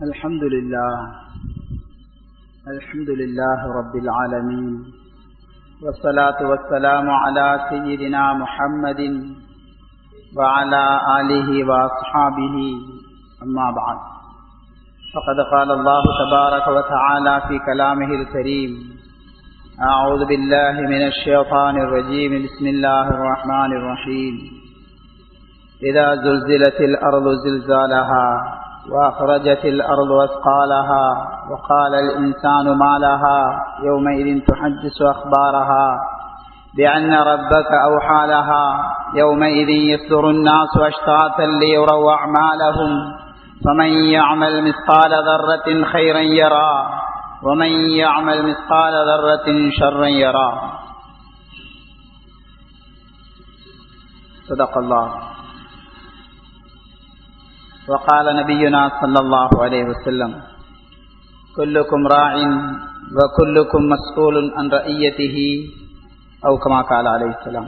الحمد لله الحمد لله رب العالمين والصلاة والسلام على سيدنا محمد وعلى آله وأصحابه أما بعد فقد قال الله تبارك وتعالى في كلامه الكريم أعوذ بالله من الشيطان الرجيم بسم الله الرحمن الرحيم إذا زلزلت الأرض زلزالها وأخرجت الأرض أثقالها وقال الإنسان ما لها يومئذ تحدث أخبارها بأن ربك أوحى لها يومئذ يصدر الناس أشتاتا ليروا أعمالهم فمن يعمل مثقال ذرة خيرا يرى ومن يعمل مثقال ذرة شرا يرى صدق الله وقال نبينا صلى الله عليه وسلم كلكم راع وكلكم مسؤول عن رئيته أو كما قال عليه السلام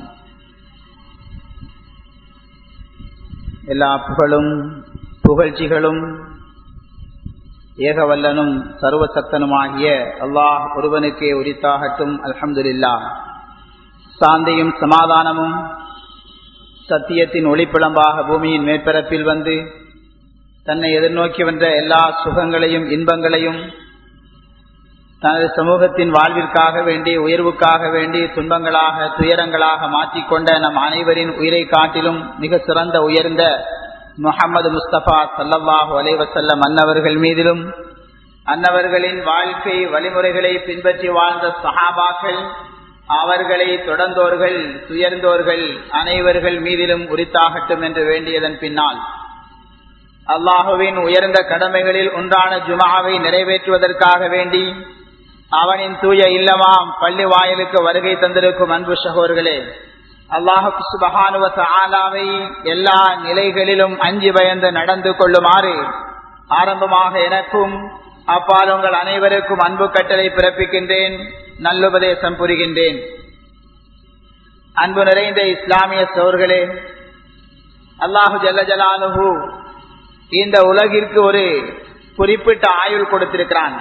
எல்லா புகழும் புகழ்ச்சிகளும் ஏகவல்லனும் சர்வசக்தனுமாகிய அல்லாஹ் ஒருவனுக்கே உரித்தாகட்டும் அல்ஹம்துலில்லா சாந்தியும் சமாதானமும் சத்தியத்தின் ஒளிப்பிளம்பாக பூமியின் மேற்பரப்பில் வந்து தன்னை எதிர்நோக்கி வந்த எல்லா சுகங்களையும் இன்பங்களையும் தனது சமூகத்தின் வாழ்விற்காக வேண்டி உயர்வுக்காக வேண்டி துன்பங்களாக துயரங்களாக மாற்றிக்கொண்ட நம் அனைவரின் உயிரை காட்டிலும் மிக சிறந்த உயர்ந்த முகமது முஸ்தபா சல்லல்லாஹு அலைவசல்லம் அன்னவர்கள் மீதிலும் அன்னவர்களின் வாழ்க்கை வழிமுறைகளை பின்பற்றி வாழ்ந்த சஹாபாக்கள் அவர்களை தொடர்ந்தோர்கள் துயர்ந்தோர்கள் அனைவர்கள் மீதிலும் உரித்தாகட்டும் என்று வேண்டியதன் பின்னால் அல்லாஹுவின் உயர்ந்த கடமைகளில் ஒன்றான ஜுமாவை நிறைவேற்றுவதற்காக வேண்டி அவனின் தூய இல்லமாம் பள்ளி வாயிலுக்கு வருகை தந்திருக்கும் அன்பு சகோர்களே அல்லாஹு சுபகானுவச ஆலாவை எல்லா நிலைகளிலும் அஞ்சு பயந்து நடந்து கொள்ளுமாறு ஆரம்பமாக எனக்கும் அப்பால் உங்கள் அனைவருக்கும் அன்பு கட்டளை பிறப்பிக்கின்றேன் நல்லுபதேசம் புரிகின்றேன் அன்பு நிறைந்த இஸ்லாமிய சோர்களே அல்லாஹு ஜல்ல ஜலானுஹூ இந்த உலகிற்கு ஒரு குறிப்பிட்ட ஆயுள் கொடுத்திருக்கிறான்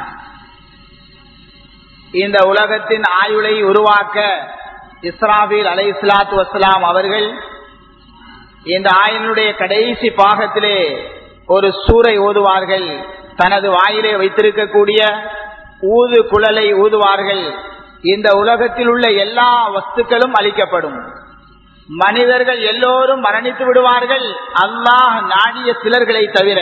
இந்த உலகத்தின் ஆயுளை உருவாக்க இஸ்ராபில் அலை இஸ்லாத்து வசலாம் அவர்கள் இந்த ஆயுளுடைய கடைசி பாகத்திலே ஒரு சூறை ஓதுவார்கள் தனது வாயிலே வைத்திருக்கக்கூடிய ஊது குழலை ஊதுவார்கள் இந்த உலகத்தில் உள்ள எல்லா வஸ்துக்களும் அளிக்கப்படும் மனிதர்கள் எல்லோரும் மரணித்து விடுவார்கள் அல்லாஹ் நாடிய சிலர்களை தவிர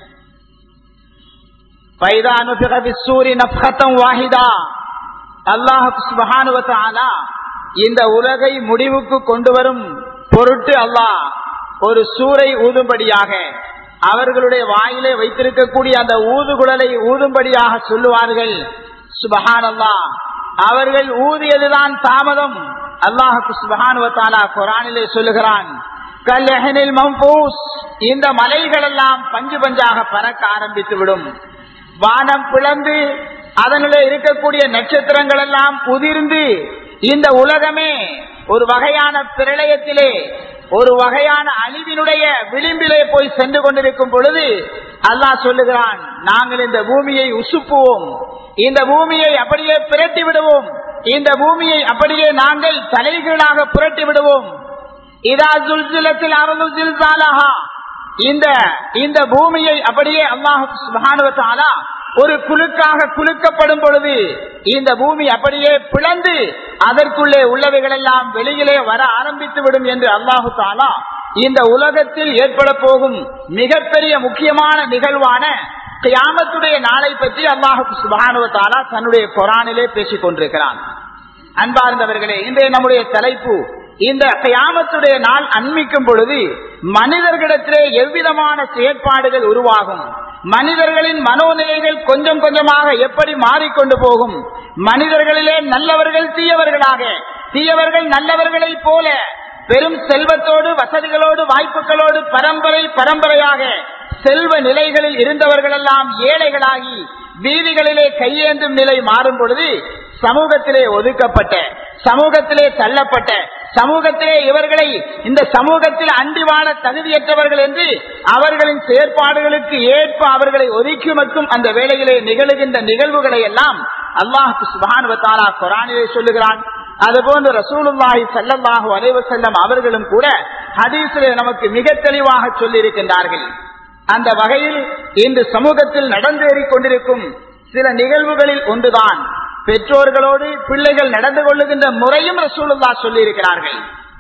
இந்த உலகை முடிவுக்கு கொண்டு வரும் பொருட்டு அல்லாஹ் ஒரு சூறை ஊதும்படியாக அவர்களுடைய வாயிலே வைத்திருக்கக்கூடிய அந்த ஊதுகுழலை ஊதும்படியாக சொல்லுவார்கள் சுபஹான் அல்லா அவர்கள் ஊதியதுதான் தாமதம் அல்லாஹுக்கு சுபகானுவத்தாலா குரானிலே சொல்லுகிறான் கல்லஹனில் மம்பூஸ் இந்த மலைகள் எல்லாம் பஞ்சு பஞ்சாக பறக்க ஆரம்பித்து விடும் வானம் பிளந்து அதனுடைய இருக்கக்கூடிய நட்சத்திரங்கள் எல்லாம் உதிர்ந்து இந்த உலகமே ஒரு வகையான பிரளயத்திலே ஒரு வகையான அழிவினுடைய விளிம்பிலே போய் சென்று கொண்டிருக்கும் பொழுது அல்லாஹ் சொல்லுகிறான் நாங்கள் இந்த பூமியை உசுப்புவோம் இந்த பூமியை அப்படியே பிரட்டி விடுவோம் இந்த பூமியை அப்படியே நாங்கள் தலைகீழாக புரட்டி விடுவோம் இதா ஜுல்சிலத்தில் அருள் இந்த இந்த பூமியை அப்படியே அல்லாஹு ஒரு குழுக்காக குலுக்கப்படும் பொழுது இந்த பூமி அப்படியே பிளந்து அதற்குள்ளே உள்ளவைகள் எல்லாம் வெளியிலே வர ஆரம்பித்து விடும் என்று அல்லாஹு தாலா இந்த உலகத்தில் ஏற்பட போகும் மிகப்பெரிய முக்கியமான நிகழ்வான கியாமத்துடைய நாளை பற்றி அல்லாஹு சுபானுவத்தாலா தன்னுடைய கொரானிலே பேசிக் கொண்டிருக்கிறான் அன்பார்ந்தவர்களே இன்றைய நம்முடைய தலைப்பு இந்த கயாமத்துடைய நாள் அண்மிக்கும் பொழுது மனிதர்களிடத்திலே எவ்விதமான செயற்பாடுகள் உருவாகும் மனிதர்களின் மனோநிலைகள் கொஞ்சம் கொஞ்சமாக எப்படி மாறிக்கொண்டு போகும் மனிதர்களிலே நல்லவர்கள் தீயவர்களாக தீயவர்கள் நல்லவர்களை போல பெரும் செல்வத்தோடு வசதிகளோடு வாய்ப்புகளோடு பரம்பரை பரம்பரையாக செல்வ நிலைகளில் இருந்தவர்கள் எல்லாம் ஏழைகளாகி வீதிகளிலே கையேந்தும் நிலை மாறும் பொழுது சமூகத்திலே ஒதுக்கப்பட்ட சமூகத்திலே தள்ளப்பட்ட சமூகத்திலே இவர்களை இந்த சமூகத்தில் அண்டி வாழ தகுதியற்றவர்கள் என்று அவர்களின் செயற்பாடுகளுக்கு ஏற்ப அவர்களை ஒதுக்கி வைக்கும் அந்த வேளையிலே நிகழுகின்ற நிகழ்வுகளை எல்லாம் அல்லாஹு சுபானுவத்தாரா குரானிலே சொல்லுகிறான் அதுபோன்று ரசூலுல்லாஹி சல்லல்லாஹு அலைவ செல்லம் அவர்களும் கூட ஹதீஸிலே நமக்கு மிக தெளிவாக சொல்லி இருக்கின்றார்கள் அந்த வகையில் இன்று சமூகத்தில் நடந்தேறிக் கொண்டிருக்கும் சில நிகழ்வுகளில் ஒன்றுதான் பெற்றோர்களோடு பிள்ளைகள் நடந்து கொள்ளுகின்ற முறையும் ரசூலுல்லா சொல்லி இருக்கிறார்கள்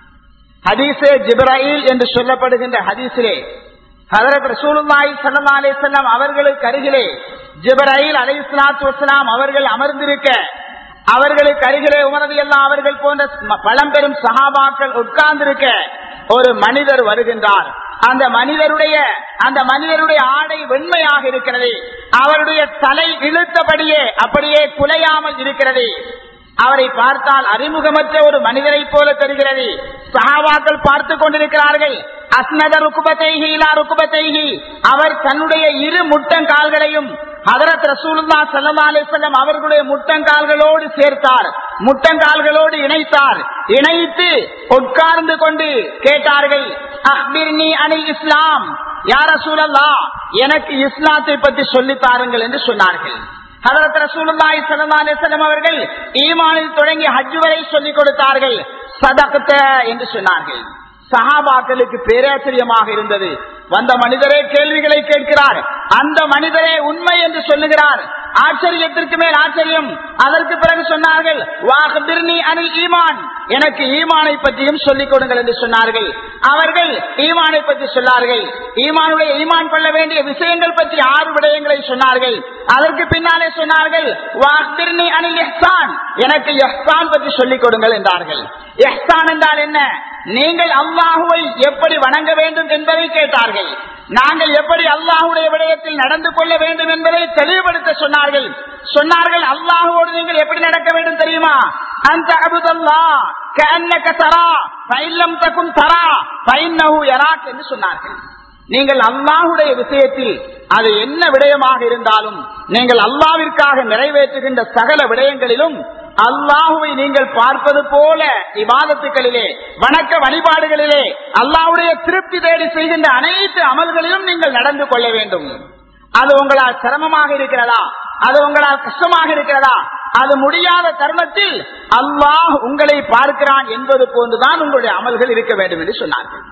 ஹதீஸே ஜிப்ராயில் என்று சொல்லப்படுகின்ற ஹதீஸிலே ஹதரத் ரசூலுல்லாஹி ஸல்லல்லாஹு அலைஹி வஸல்லம் அவர்களுக்கு அருகிலே ஜிப்ராயில் அலைஹிஸ்ஸலாத்து வஸலாம் அவர்கள் அமர்ந்திருக்க அவர்களுக்கு அருகிலே உமரது எல்லாம் அவர்கள் போன்ற பழம்பெரும் சஹாபாக்கள் உட்கார்ந்திருக்க ஒரு மனிதர் வருகின்றார் அந்த மனிதருடைய அந்த மனிதருடைய ஆடை வெண்மையாக இருக்கிறது அவருடைய தலை இழுத்தபடியே அப்படியே குலையாமல் இருக்கிறது அவரை பார்த்தால் அறிமுகமற்ற ஒரு மனிதரை போல தெரிகிறது சஹாபாக்கள் பார்த்து கொண்டிருக்கிறார்கள் அஸ்னத ருக்குபத்தைகி இலா ருக்குபத்தைகி அவர் தன்னுடைய இரு முட்டங்கால்களையும் ஹதரத் ரசூலுல்லா சல்லா அலிசல்லம் அவர்களுடைய முட்டங்கால்களோடு சேர்த்தார் முட்டங்கால்களோடு இணைத்தார் இணைத்து உட்கார்ந்து கொண்டு கேட்டார்கள் அஹ்பிர்னி அனில் இஸ்லாம் யார சூழல்லா எனக்கு இஸ்லாத்தை பற்றி சொல்லி தாருங்கள் என்று சொன்னார்கள் ஹதரத் ரசூலுல்லாஹி ஸல்லல்லாஹு அலைஹி வஸல்லம் அவர்கள் ஈமானில் தொடங்கி ஹஜ் வரை சொல்லிக் கொடுத்தார்கள் சதகத்த என்று சொன்னார்கள் சஹாபாக்களுக்கு பேராச்சரியமாக இருந்தது வந்த மனிதரே கேள்விகளை கேட்கிறார் அந்த மனிதரே உண்மை என்று சொல்லுகிறார் ஆச்சரியத்திற்கு மேல் ஆச்சரியம் அதற்கு பிறகு சொன்னார்கள் வாஹபிர்னி அனில் ஈமான் எனக்கு ஈமானை பற்றியும் சொல்லிக் கொடுங்கள் என்று சொன்னார்கள் அவர்கள் ஈமானை பற்றி சொன்னார்கள் ஈமானுடைய ஈமான் கொள்ள வேண்டிய விஷயங்கள் பற்றி ஆறு விடயங்களை சொன்னார்கள் அதற்கு பின்னாலே சொன்னார்கள் வாஹபிர்னி அனில் எஹ்சான் எனக்கு எஹ்சான் பற்றி சொல்லிக் கொடுங்கள் என்றார்கள் எஹ்சான் என்றால் என்ன நீங்கள் அல்லாஹுவை எப்படி வணங்க வேண்டும் என்பதை கேட்டார்கள் நாங்கள் எப்படி அல்லாஹுடைய விடயத்தில் நடந்து கொள்ள வேண்டும் என்பதை தெளிவுபடுத்த சொன்னார்கள் சொன்னார்கள் அல்லாஹுவோடு நீங்கள் எப்படி நடக்க வேண்டும் தெரியுமா அந்த அபுதல்லா கண்ணக்க தரா பைல்லம் தக்கும் தரா பைன்னஹு யராக் என்று சொன்னார்கள் நீங்கள் அல்லாஹுடைய விஷயத்தில் அது என்ன விடயமாக இருந்தாலும் நீங்கள் அல்லாவிற்காக நிறைவேற்றுகின்ற சகல விடயங்களிலும் அல்லாஹுவை நீங்கள் பார்ப்பது போல விவாதத்துக்களிலே வணக்க வழிபாடுகளிலே அல்லாஹுடைய திருப்தி தேடி செய்கின்ற அனைத்து அமல்களிலும் நீங்கள் நடந்து கொள்ள வேண்டும் அது உங்களால் சிரமமாக இருக்கிறதா அது உங்களால் கஷ்டமாக இருக்கிறதா அது முடியாத தருணத்தில் அல்லாஹ் உங்களை பார்க்கிறான் என்பது போன்றுதான் உங்களுடைய அமல்கள் இருக்க வேண்டும் என்று சொன்னார்கள்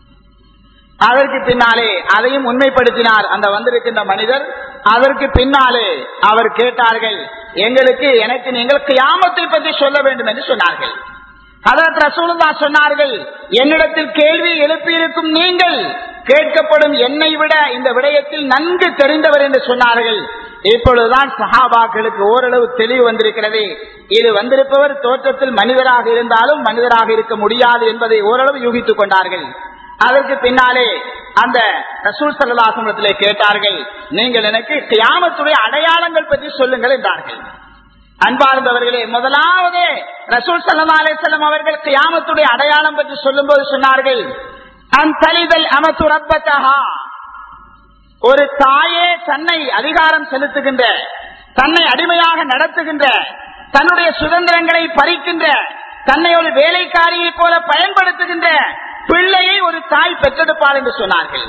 அதற்கு பின்னாலே அதையும் உண்மைப்படுத்தினார் அந்த வந்திருக்கின்ற மனிதர் அதற்கு பின்னாலே அவர் கேட்டார்கள் எங்களுக்கு எனக்கு நீங்கள் கியாமத்தை பற்றி சொல்ல வேண்டும் என்று சொன்னார்கள் அதற்கு ரசூலுல்லா சொன்னார்கள் என்னிடத்தில் கேள்வி எழுப்பியிருக்கும் நீங்கள் கேட்கப்படும் என்னை விட இந்த விடயத்தில் நன்கு தெரிந்தவர் என்று சொன்னார்கள் இப்பொழுதுதான் சஹாபாக்களுக்கு ஓரளவு தெளிவு வந்திருக்கிறது இது வந்திருப்பவர் தோற்றத்தில் மனிதராக இருந்தாலும் மனிதராக இருக்க முடியாது என்பதை ஓரளவு யூகித்துக் கொண்டார்கள் அதற்கு பின்னாலே அந்த ரசூல் சல்லாசனத்திலே கேட்டார்கள் நீங்கள் எனக்கு கியாமத்துடைய அடையாளங்கள் பற்றி சொல்லுங்கள் என்றார்கள் அன்பார்ந்தவர்களே முதலாவது ரசூல் சல்லா அலிசல்லம் அவர்கள் கியாமத்துடைய அடையாளம் பற்றி சொல்லும் போது சொன்னார்கள் அந்தலிதல் அமத்து ரப்பத்தஹா ஒரு தாயே தன்னை அதிகாரம் செலுத்துகின்ற தன்னை அடிமையாக நடத்துகின்ற தன்னுடைய சுதந்திரங்களை பறிக்கின்ற தன்னை ஒரு வேலைக்காரியை போல பயன்படுத்துகின்ற பிள்ளையை ஒரு தாய் பெற்றெடுப்பாள் என்று சொன்னார்கள்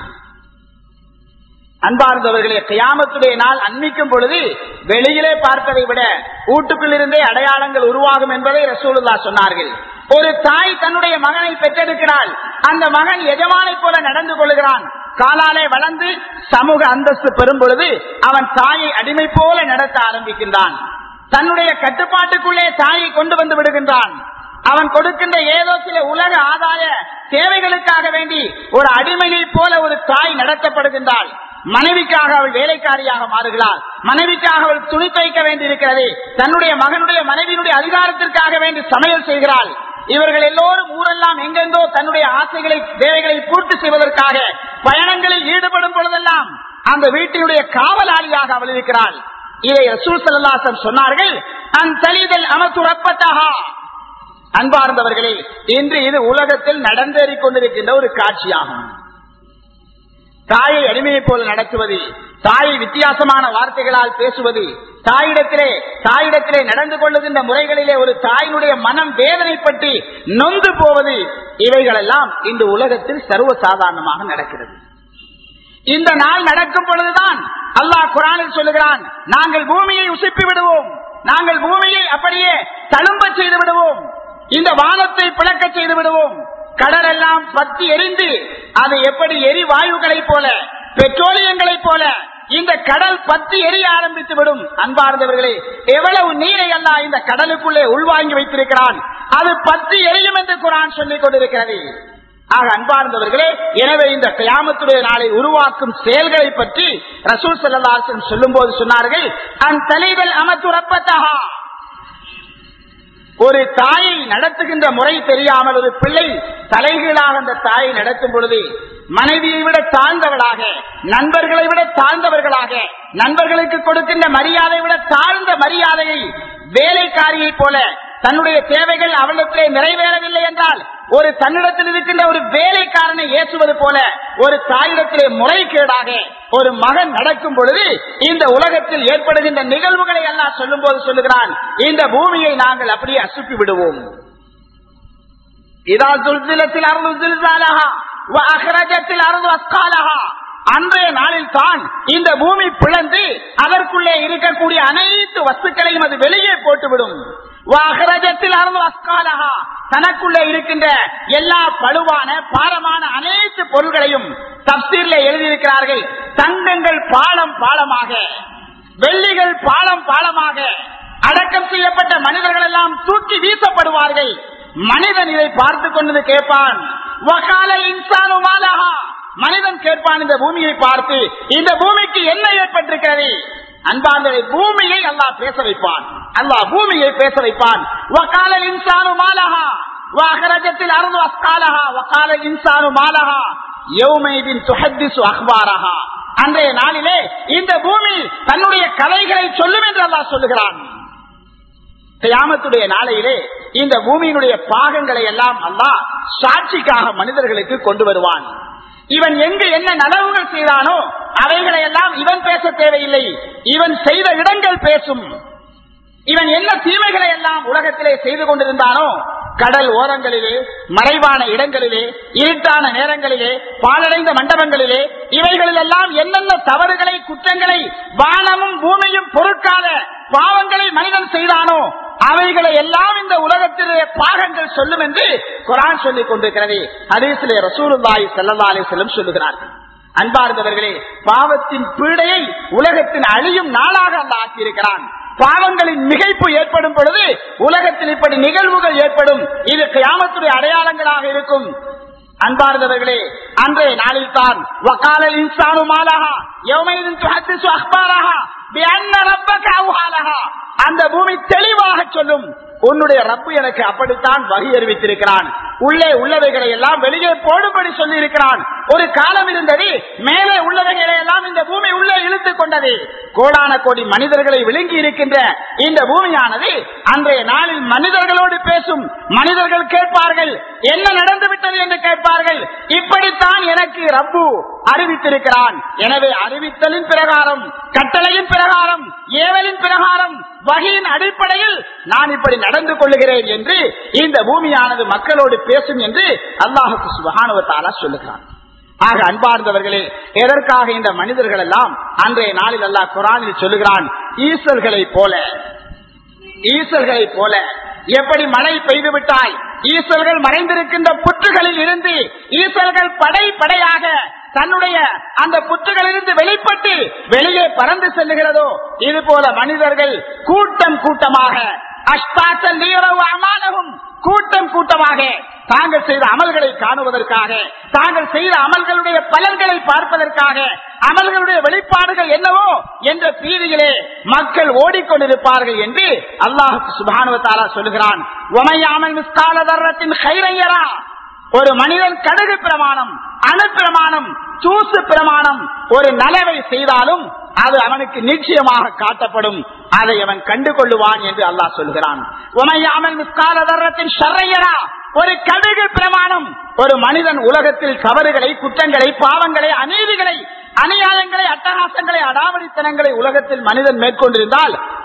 அன்பார்ந்தவர்களே கியாமத்துடைய நாள் அன்மிக்கும் பொழுது வெளியிலே பார்ப்பதை விட வீட்டுக்குள் இருந்தே அடையாளங்கள் உருவாகும் என்பதை ரசூலுல்லா சொன்னார்கள் ஒரு தாய் தன்னுடைய மகனை பெற்றெடுக்கிறாள் அந்த மகன் எஜமானை போல நடந்து கொள்கிறான் காலாலே வளர்ந்து சமூக அந்தஸ்து பெறும் பொழுது அவன் தாயை அடிமை போல நடத்த ஆரம்பிக்கின்றான் தன்னுடைய கட்டுப்பாட்டுக்குள்ளே தாயை கொண்டு வந்து விடுகின்றான் அவன் கொடுக்கின்ற ஏதோ சில உலக ஆதாய தேவைகளுக்காக வேண்டி ஒரு அடிமையை போல ஒரு தாய் நடத்தப்படுகின்றாள் மனைவிக்காக அவள் வேலைக்காரியாக மாறுகிறாள் மனைவிக்காக அவள் துணி தைக்க வேண்டியிருக்கிறது தன்னுடைய மகனுடைய மனைவியினுடைய அதிகாரத்திற்காக வேண்டி சமையல் செய்கிறாள் இவர்கள் எல்லோரும் ஊரெல்லாம் எங்கெங்கோ தன்னுடைய ஆசைகளை தேவைகளை பூர்த்தி செய்வதற்காக பயணங்களில் ஈடுபடும் பொழுதெல்லாம் அந்த வீட்டினுடைய காவலாளியாக அவள் இருக்கிறாள் இதை ரசூல் சல்லாசன் சொன்னார்கள் அந்தலிதல் அமத்துறப்பத்தகா அன்பார்ந்தவர்களே இன்று இது உலகத்தில் நடந்தேறிக் கொண்டிருக்கின்ற ஒரு காட்சியாகும் தாயை அடிமையை போல நடத்துவது தாயை வித்தியாசமான வார்த்தைகளால் பேசுவது தாயிடத்திலே தாயிடத்திலே நடந்து கொள்ளுகின்ற முறைகளிலே ஒரு தாயினுடைய மனம் வேதனைப்பட்டு நொந்து போவது இவைகளெல்லாம் இந்த உலகத்தில் சர்வசாதாரணமாக நடக்கிறது இந்த நாள் நடக்கும் பொழுதுதான் அல்லாஹ் குரானில் சொல்லுகிறான் நாங்கள் பூமியை உசுப்பி விடுவோம் நாங்கள் பூமியை அப்படியே தழும்ப செய்து விடுவோம் இந்த வானத்தை பிளக்க செய்து விடுவோம் கடல் எல்லாம் பத்தி எரிந்து அது எப்படி எரிவாயுகளைப் போல பெட்ரோலியங்களைப் போல இந்த கடல் பத்தி எரிய ஆரம்பித்து விடும் அன்பார்ந்தவர்களே எவ்வளவு நீரை எல்லாம் இந்த கடலுக்குள்ளே உள்வாங்கி வைத்திருக்கிறான் அது பத்தி எரியும் என்று குரான் சொல்லிக் கொண்டிருக்கிறது ஆக அன்பார்ந்தவர்களே எனவே இந்த கியாமத்துடைய நாளை உருவாக்கும் செயல்களை பற்றி ரசூல் செல்லதாசன் சொல்லும் போது சொன்னார்கள் அந் தலைவல் அமத்துறப்பத்தகா ஒரு தாயை நடத்துகின்ற முறை தெரியாமல் ஒரு பிள்ளை தலைகீழாக அந்த தாயை நடத்தும் பொழுது மனைவியை விட தாழ்ந்தவளாக நண்பர்களை விட தாழ்ந்தவர்களாக நண்பர்களுக்கு கொடுக்கின்ற மரியாதை விட தாழ்ந்த மரியாதையை வேலைக்காரியை போல தன்னுடைய தேவைகள் அவளிடத்திலே நிறைவேறவில்லை என்றால் ஒரு தன்னிடத்தில் இருக்கின்ற ஒரு வேலைக்காரனை ஏற்றுவது போல ஒரு தாயிடத்திலே முறைகேடாக ஒரு மகன் நடக்கும் பொழுது இந்த உலகத்தில் ஏற்படுகின்ற நிகழ்வுகளை எல்லாம் சொல்லும் போது சொல்லுகிறான் இந்த பூமியை நாங்கள் அப்படியே அசுப்பி விடுவோம் இதா துல்சிலத்தில் அருள் அகரஜத்தில் அருள் அஸ்காலகா அன்றைய நாளில் தான் இந்த பூமி பிளந்து அதற்குள்ளே இருக்கக்கூடிய அனைத்து வஸ்துக்களையும் அது வெளியே போட்டுவிடும் வாகரஜத்தில் அருள் அஸ்காலகா தனக்குள்ளே இருக்கின்ற எல்லா பழுவான பாரமான அனைத்து பொருள்களையும் தப்சீர்ல எழுதியிருக்கிறார்கள் தங்கங்கள் பாலம் பாலமாக வெள்ளிகள் பாலம் பாலமாக அடக்கம் செய்யப்பட்ட மனிதர்கள் எல்லாம் தூக்கி வீசப்படுவார்கள் மனிதன் இதை பார்த்து கொண்டு கேட்பான் வகால இன்சானு மாலஹா மனிதன் கேட்பான் இந்த பூமியை பார்த்து இந்த பூமிக்கு என்ன ஏற்பட்டிருக்கிறது அன்பாந்த பூமியை அல்லாஹ் பேச வைப்பான் அல்லாஹ் பூமியை பேச வைப்பான் வகால இன்சானு மாலஹா வாகரஜத்தில் அருள் அஸ்காலஹா வகால இன்சானு மாலஹா யௌமைதின் துஹத்திசு அக்பாரஹா அன்றைய நாளிலே இந்த பூமி தன்னுடைய கதைகளை சொல்லும் என்று அல்லாஹ் சொல்லுகிறான் கியாமத்துடைய நாளையிலே இந்த பூமியினுடைய பாகங்களை எல்லாம் அல்லாஹ் சாட்சிக்காக மனிதர்களுக்கு கொண்டு வருவான் இவன் எங்கு என்ன நலவுகள் செய்தானோ அவைகளை எல்லாம் இவன் பேச தேவையில்லை இவன் செய்த இடங்கள் பேசும் இவன் என்ன தீமைகளை எல்லாம் உலகத்திலே செய்து கொண்டிருந்தானோ கடல் ஓரங்களிலே மறைவான இடங்களிலே இருட்டான நேரங்களிலே பாலடைந்த மண்டபங்களிலே இவைகளில் எல்லாம் என்னென்ன தவறுகளை குற்றங்களை வானமும் பூமியும் பொருட்கால பாவங்களை மனிதன் செய்தானோ அவைகளை எல்லாம் இந்த உலகத்திலே பாகங்கள் சொல்லும் என்று குரான் சொல்லிக் கொண்டிருக்கிறது ஹதீசிலே ரசூலுல்லாஹி ஸல்லல்லாஹு அலைஹி வஸல்லம் சொல்லுகிறார்கள் அன்பார்ந்தவர்களே பாவத்தின் பீடையை உலகத்தின் அழியும் நாளாக அல்ல ஆக்கியிருக்கிறான் பாவங்களின் மிகைப்பு ஏற்படும் பொழுது உலகத்தில் இப்படி நிகழ்வுகள் ஏற்படும் இது கியாமத்துடைய அடையாளங்களாக இருக்கும் அன்பார்ந்தவர்களே அன்றைய நாளில் தான் வக்கால இன்சானு மாலஹா யௌமைதின் துஹத்திசு அக்பாரஹா பிஅன்ன ரப்பக அவ்ஹாலஹா அந்த பூமி தெளிவாக சொல்லும் உன்னுடைய ரப்பு எனக்கு அப்படித்தான் வகி அறிவித்திருக்கிறான் உள்ளே உள்ளவைகளை எல்லாம் வெளியே போடும்படி சொல்லி இருக்கிறான் ஒரு காலம் இருந்தது மேலே உள்ளவைகளை எல்லாம் இந்த பூமி உள்ளே இழுத்துக் கொண்டது கோடான கோடி மனிதர்களை விழுங்கி இருக்கின்ற இந்த பூமியானது அன்றைய நாளில் மனிதர்களோடு பேசும் மனிதர்கள் கேட்பார்கள் என்ன நடந்து விட்டது என்று கேட்பார்கள் இப்படித்தான் எனக்கு ரப்பு அறிவித்திருக்கிறான் எனவே அறிவித்தலின் பிரகாரம் கட்டளையின் பிரகாரம் ஏவலின் பிரகாரம் வகையின் அடிப்படையில் நான் இப்படி நடந்து கொள்ளுகிறேன் என்று இந்த பூமியானது மக்களோடு பேசும் என்று அல்லாஹுக்கு சுபகானுவத்தாலா சொல்லுகிறான் ஆக அன்பார்ந்தவர்களே எதற்காக இந்த மனிதர்கள் எல்லாம் அன்றைய நாளில் அல்லாஹ் குரானில் சொல்லுகிறான் ஈசல்களை போல ஈசல்களை போல எப்படி மழை பெய்து விட்டால் ஈசல்கள் மறைந்திருக்கின்ற புற்றுகளில் இருந்து ஈசல்கள் படை படையாக தன்னுடைய அந்த புற்றுகளிலிருந்து வெளிப்பட்டு வெளியே பறந்து செல்லுகிறதோ இது போல மனிதர்கள் கூட்டம் கூட்டமாக அஷ்டாசல் அமானகும் கூட்டம் கூட்டமாக தாங்கள் செய்த அமல்களை காணுவதற்காக தாங்கள் செய்த அமல்களுடைய பலன்களை பார்ப்பதற்காக அமல்களுடைய வெளிப்பாடுகள் என்னவோ என்ற பீதியிலே மக்கள் ஓடிக்கொண்டிருப்பார்கள் என்று அல்லாஹுக்கு சுபானுவத்தாலா சொல்லுகிறான் உமையாமல் மிஸ்கால தர்றத்தின் கைரையரா ஒரு மனிதன் கடுகு பிரமாணம் அணு பிரமாணம் தூசு பிரமாணம் ஒரு நலவை செய்தாலும் அது அவனுக்கு நிச்சயமாக காட்டப்படும் அதை அவன் கண்டு கொள்ளுவான் என்று அல்லாஹ் சொல்கிறான் உமையாமல் மிஸ்கால தர்றத்தின் ஷர்ரையரா ஒரு கடுகு பிரமாணம் ஒரு மனிதன் உலகத்தில் தவறுகளை குற்றங்களை பாவங்களை அநீதிகளை அநியாயங்களை அட்டகாசங்களை அடாவடித்தனங்களை உலகத்தில் மனிதன் மேற்கொண்டிருந்தால்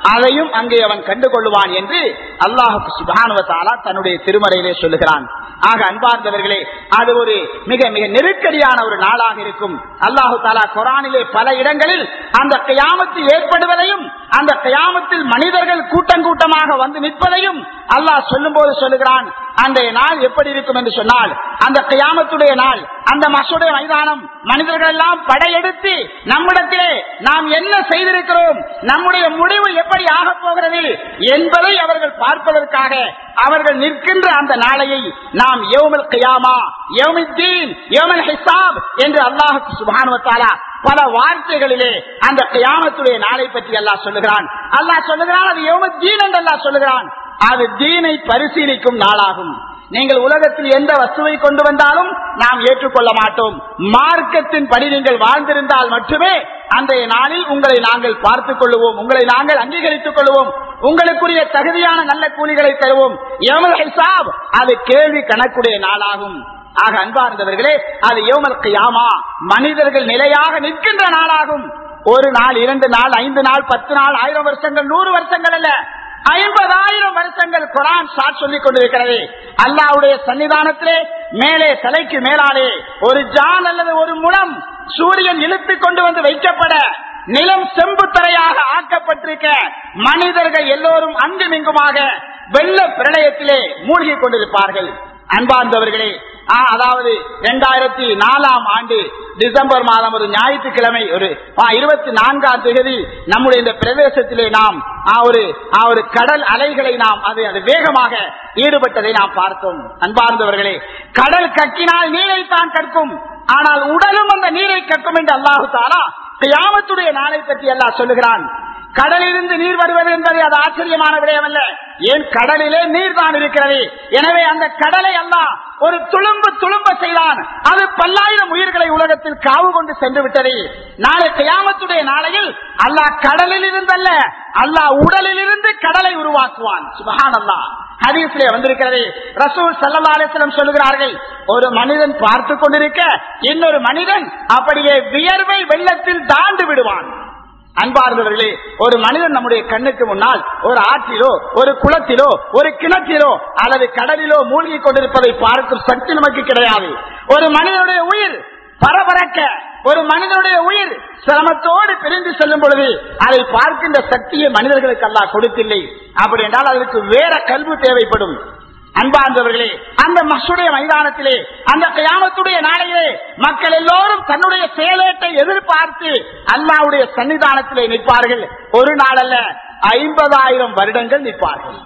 அதையும் அங்கே அவன் கண்டுகொள்வான் என்று அல்லாஹுக்கு சுபானுவத்தாலா தன்னுடைய திருமறையிலே சொல்லுகிறான் ஆக அன்பார்ந்தவர்களே அது ஒரு மிக மிக நெருக்கடியான ஒரு நாளாக இருக்கும் அல்லாஹு தாலா குரானிலே பல இடங்களில் அந்த கயாமத்து ஏற்படுவதையும் அந்த கயாமத்தில் மனிதர்கள் கூட்டம் கூட்டமாக வந்து நிற்பதையும் அல்லாஹ் சொல்லும் போது சொல்லுகிறான் அன்றைய நாள் எப்படி இருக்கும் என்று சொன்னால் அந்த கயாமத்துடைய நாள் அந்த மசுடைய மைதானம் மனிதர்கள் எல்லாம் படையெடுத்து நம்மிடத்திலே நாம் என்ன செய்திருக்கிறோம் நம்முடைய முடிவு எப்படி ஆகப் போகிறது என்பதை அவர்கள் பார்ப்பதற்காக அவர்கள் நிற்கின்ற அந்த நாளையை நாம் யோமல் கயாமா யோமித்தீன் யோமல் ஹிசாப் என்று அல்லாஹு சுபானுவத்தாலா பல வார்த்தைகளிலே அந்த கயாமத்துடைய நாளை பற்றி அல்லாஹ் சொல்லுகிறான் அல்லாஹ் சொல்லுகிறான் அது யோமத்தீன் என்று அல்லாஹ் சொல்லுகிறான் அது தீனை பரிசீலிக்கும் நாளாகும் நீங்கள் உலகத்தில் எந்த வஸ்துவை கொண்டு வந்தாலும் நாம் ஏற்றுக்கொள்ள மாட்டோம் மார்க்கத்தின் படி நீங்கள் வாழ்ந்திருந்தால் மட்டுமே அன்றைய நாளில் உங்களை நாங்கள் பார்த்துக் கொள்வோம் உங்களை நாங்கள் அங்கீகரித்துக் கொள்வோம் உங்களுக்குரிய தகுதியான நல்ல கூலிகளை தருவோம் எவமல் ஹிசாப் அது கேள்வி கணக்குடைய நாளாகும் ஆக அன்பார்ந்தவர்களே அது யோமல் கியாமா மனிதர்கள் நிலையாக நிற்கின்ற நாளாகும் ஒரு நாள் இரண்டு நாள் ஐந்து நாள் பத்து நாள் ஆயிரம் வருஷங்கள் நூறு வருஷங்கள் அல்ல ஐம்பதாயிரம் வருஷங்கள் குரான் சாட் சொல்லிக் கொண்டிருக்கிறது அல்லாவுடைய சன்னிதானத்திலே மேலே தலைக்கு மேலாலே ஒரு ஜான் அல்லது ஒரு முழம் சூரியன் இழுத்து கொண்டு வந்து வைக்கப்பட நிலம் செம்பு தரையாக ஆக்கப்பட்டிருக்க மனிதர்கள் எல்லோரும் அங்குமிங்குமாக வெள்ள பிரளயத்திலே மூழ்கி கொண்டிருப்பார்கள் அன்பார்ந்தவர்களே அதாவது இரண்டாயிரத்தி நாலாம் ஆண்டு டிசம்பர் மாதம் ஒரு ஞாயிற்றுக்கிழமை ஒரு இருபத்தி நான்காம் தேதி நம்முடைய இந்த பிரதேசத்திலே நாம் ஒரு ஒரு கடல் அலைகளை நாம் அது அது வேகமாக ஈடுபட்டதை நாம் பார்த்தோம் அன்பார்ந்தவர்களே கடல் கக்கினால் நீரை தான் கற்கும் ஆனால் உடலும் அந்த நீரை கற்கும் என்று அல்லாஹு தாரா கியாமத்துடைய நாளை பற்றி அல்லாஹ் சொல்லுகிறான் கடலிலிருந்து நீர் வருவது என்பது அது ஆச்சரியமான விடயமல்ல ஏன் கடலிலே நீர் தான் இருக்கிறது எனவே அந்த கடலை அல்ல ஒரு துளும்பு துளும்ப செய்தான் அது பல்லாயிரம் உயிர்களை உலகத்தில் காவு கொண்டு சென்று விட்டது நாளை கயாமத்துடைய நாளையில் அல்லாஹ் கடலில் இருந்தல்ல அல்லாஹ் உடலில் இருந்து கடலை உருவாக்குவான் சுபஹான் அல்லா ஹதீஸ்லே வந்திருக்கிறது ரசூல் சல்லா அலிஸ்லம் சொல்லுகிறார்கள் ஒரு மனிதன் பார்த்து கொண்டிருக்க இன்னொரு மனிதன் அப்படியே வியர்வை வெள்ளத்தில் தாண்டு விடுவான் அன்பார்ந்தவர்களே ஒரு மனிதன் நம்முடைய கண்ணுக்கு முன்னால் ஒரு ஆற்றிலோ ஒரு குளத்திலோ ஒரு கிணற்றிலோ அல்லது கடலிலோ மூழ்கி கொண்டிருப்பதை பார்க்கும் சக்தி நமக்கு கிடையாது ஒரு மனிதனுடைய உயிர் பரபரக்க ஒரு மனிதனுடைய உயிர் சிரமத்தோடு பிரிந்து செல்லும் பொழுது அதை பார்க்கின்ற சக்தியை மனிதர்களுக்கு அல்லா கொடுத்தில்லை அப்படி என்றால் அதற்கு வேற கல்வி தேவைப்படும் அன்பார்ந்தவர்களே அந்த மசுடைய மைதானத்திலே அந்த கயாமத்துடைய நாளையிலே மக்கள் எல்லோரும் தன்னுடைய செயலேட்டை எதிர்பார்த்து அல்லாவுடைய சன்னிதானத்திலே நிற்பார்கள் ஒரு நாள் அல்ல ஐம்பதாயிரம் வருடங்கள் நிற்பார்கள்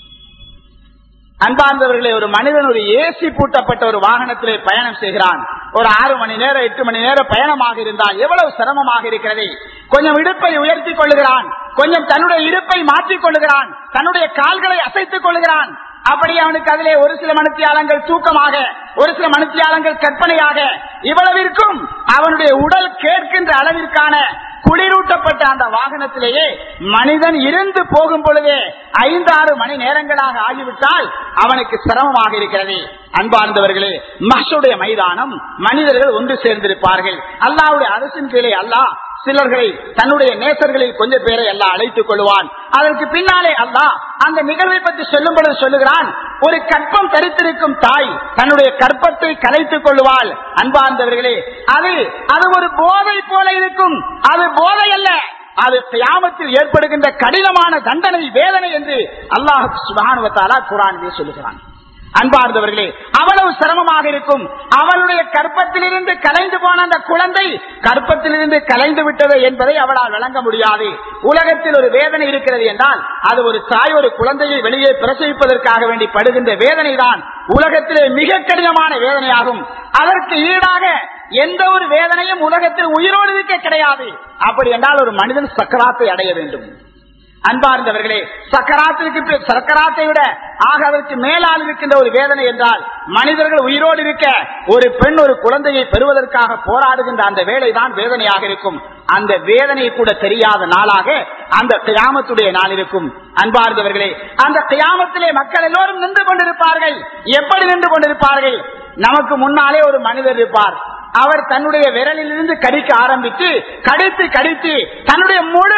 அன்பார்ந்தவர்களே ஒரு மனிதன் ஒரு ஏசி பூட்டப்பட்ட ஒரு வாகனத்திலே பயணம் செய்கிறான் ஒரு ஆறு மணி நேரம் எட்டு மணி நேரம் பயணமாக இருந்தால் எவ்வளவு சிரமமாக இருக்கிறது கொஞ்சம் இடுப்பை உயர்த்தி கொள்ளுகிறான் கொஞ்சம் தன்னுடைய இடுப்பை மாற்றிக் கொள்ளுகிறான் தன்னுடைய கால்களை அசைத்துக் கொள்ளுகிறான் அப்படி அவனுக்கு அதிலே ஒரு சில மனுத்தியாளங்கள் தூக்கமாக ஒரு சில மனுத்தியாளங்கள் கற்பனையாக இவ்வளவிற்கும் அவனுடைய உடல் கேட்கின்ற அளவிற்கான குளிரூட்டப்பட்ட அந்த வாகனத்திலேயே மனிதன் இருந்து போகும் பொழுதே ஐந்தாறு மணி நேரங்களாக ஆகிவிட்டால் அவனுக்கு சிரமமாக இருக்கிறது அன்பார்ந்தவர்களே மசுடைய மைதானம் மனிதர்கள் ஒன்று சேர்ந்திருப்பார்கள் அல்லாவுடைய அரசின் கீழே அல்லாஹ் சிலர்களை தன்னுடைய நேசர்களில் கொஞ்சம் பேரை எல்லாம் அழைத்துக் கொள்வான் அதற்கு பின்னாலே அல்லாஹ் அந்த நிகழ்வை பற்றி சொல்லும் பொழுது சொல்லுகிறான் ஒரு கற்பம் தரித்திருக்கும் தாய் தன்னுடைய கற்பத்தை கலைத்துக் கொள்வாள் அன்பார்ந்தவர்களே அது அது ஒரு போதை போல இருக்கும் அது போதை அல்ல அது கியாமத்தில் ஏற்படுகின்ற கடினமான தண்டனை வேதனை என்று அல்லாஹ் சுபானுவத்தாலா குரானிலே சொல்லுகிறான் அன்பார்ந்தவர்களே அவ்வளவு சிரமமாக இருக்கும் அவளுடைய கற்பத்திலிருந்து கலைந்து போன அந்த குழந்தை கற்பத்திலிருந்து கலைந்து விட்டது என்பதை அவளால் வழங்க முடியாது உலகத்தில் ஒரு வேதனை இருக்கிறது என்றால் அது ஒரு தாய் ஒரு குழந்தையை வெளியே பிரசவிப்பதற்காக வேண்டி படுகின்ற வேதனை தான் உலகத்திலே மிக கடினமான வேதனையாகும் அதற்கு ஈடாக எந்த ஒரு வேதனையும் உலகத்தில் உயிரோடு இருக்க கிடையாது அப்படி என்றால் ஒரு மனிதன் சக்கராத்தை அடைய வேண்டும் அன்பார்ந்தவர்களே சக்கராத்திற்கு சக்கராத்தை விட ஆக அதற்கு மேலால் இருக்கின்ற ஒரு வேதனை என்றால் மனிதர்கள் உயிரோடு இருக்க ஒரு பெண் ஒரு குழந்தையை பெறுவதற்காக போராடுகின்ற அந்த வேலைதான் வேதனையாக இருக்கும் அந்த வேதனை கூட தெரியாத நாளாக அந்த கியாமத்துடைய நாள் இருக்கும் அன்பார்ந்தவர்களே அந்த கியாமத்திலே மக்கள் எல்லோரும் நின்று கொண்டிருப்பார்கள் எப்படி நின்று கொண்டிருப்பார்கள் நமக்கு முன்னாலே ஒரு மனிதர் இருப்பார் அவர் தன்னுடைய விரலிலிருந்து கடிக்க ஆரம்பித்து கடித்து கடித்து தன்னுடைய முழு